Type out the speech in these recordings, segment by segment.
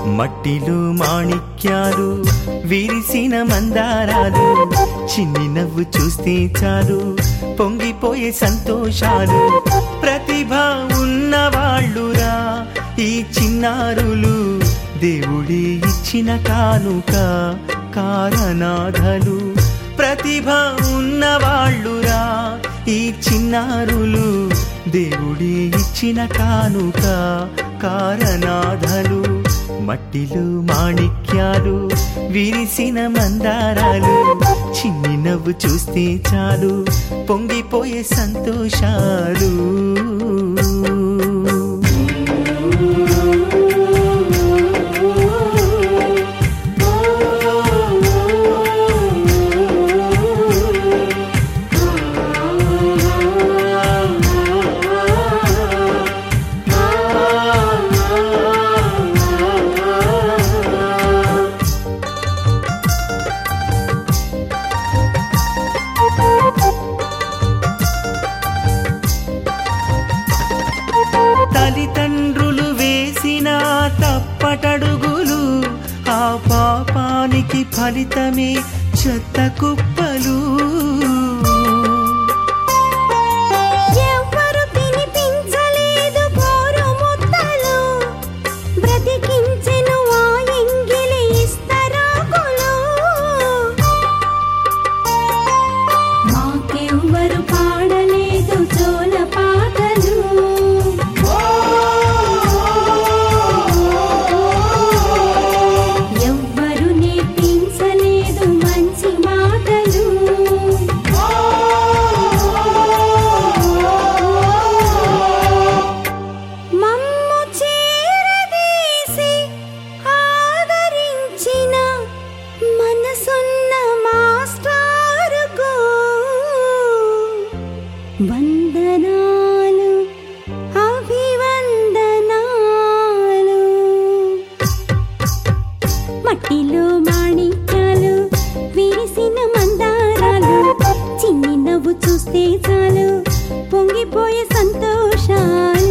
మట్టిలో మాణిక్యాలు విరిసిన మందారాలు చిన్ని నవ్వు చూస్తే చాలు పొంగిపోయే సంతోషాలు ప్రతిభ ఉన్నవాళ్ళురా ఈ చిన్నారులు దేవుడి ఇచ్చిన కానుక కారణాధలు ప్రతిభ ఉన్నవాళ్ళురా ఈ చిన్నారులు దేవుడి ఇచ్చిన కానుక కారణాధలు మట్టిలో మాణిక్యాలు విరిసిన మందారాలు చిన్ని నవ్వు చూస్తే చాలు పొంగిపోయే సంతోషాలు తల్లిదండ్రులు వేసిన తప్పటడుగులు ఆ పాపానికి ఫలితమే చెత్త కుప్పలు ఎవ్వరు తినిపించలేదు పోరు ముద్దలు బ్రతికించెను ఆ ఎంగిలి ఇస్తరాకులు మాకెవ్వరు పాడలేదు జోల పాటలు ఎవ్వరు నేర్పించలేదు మంచి మాటలు మమ్ము చేరదీసి ఆదరించిన మనసున్న మాస్టారుకు వందనాలు అభివందనాలు మట్టిలో మాణిక్యాలు విరిసిన మందారాలు చిన్ని నవ్వు చూస్తే చాలు పొంగిపోయే సంతోషాలు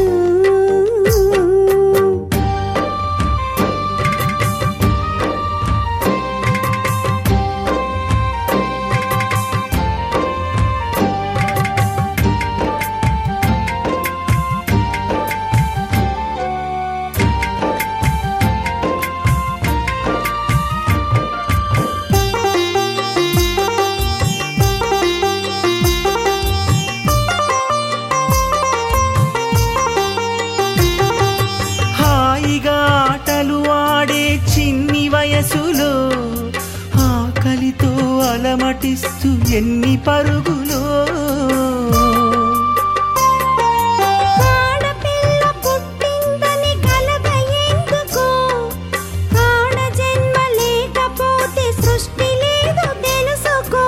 హాయిగా ఆటలు ఆడే చిన్ని వయసులో ఆకలితో అలమటిస్తూ ఎన్ని పరుగులో ఆడపిల్ల పుట్టిందని కలగ ఎందుకో ఆడ జన్మ లేకపోతే సృష్టి లేదు తెలుసుకో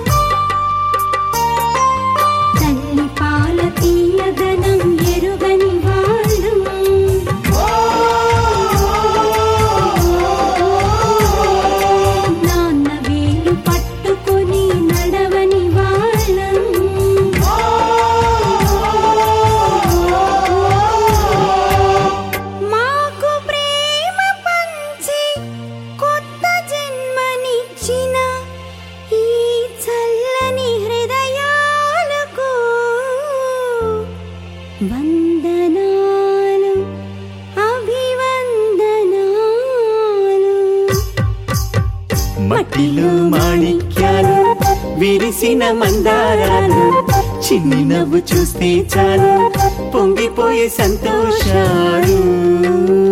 తల్లి పాల తీయదనం ఎరుగని వాళ్ళు నాన్న వేలు పట్టుకొని నడవని వాళ్ళం మాకు ప్రేమ పంచి కొత్త జన్మనిచ్చిన ఈ చల్లని హృదయాలకు వందనాలు అభివందనాలు మట్టిలో మాణిక్యాలు విరిసిన మందారాలు చిన్ని నవ్వు చూస్తే చాలు పొంగిపోయే సంతోషాలు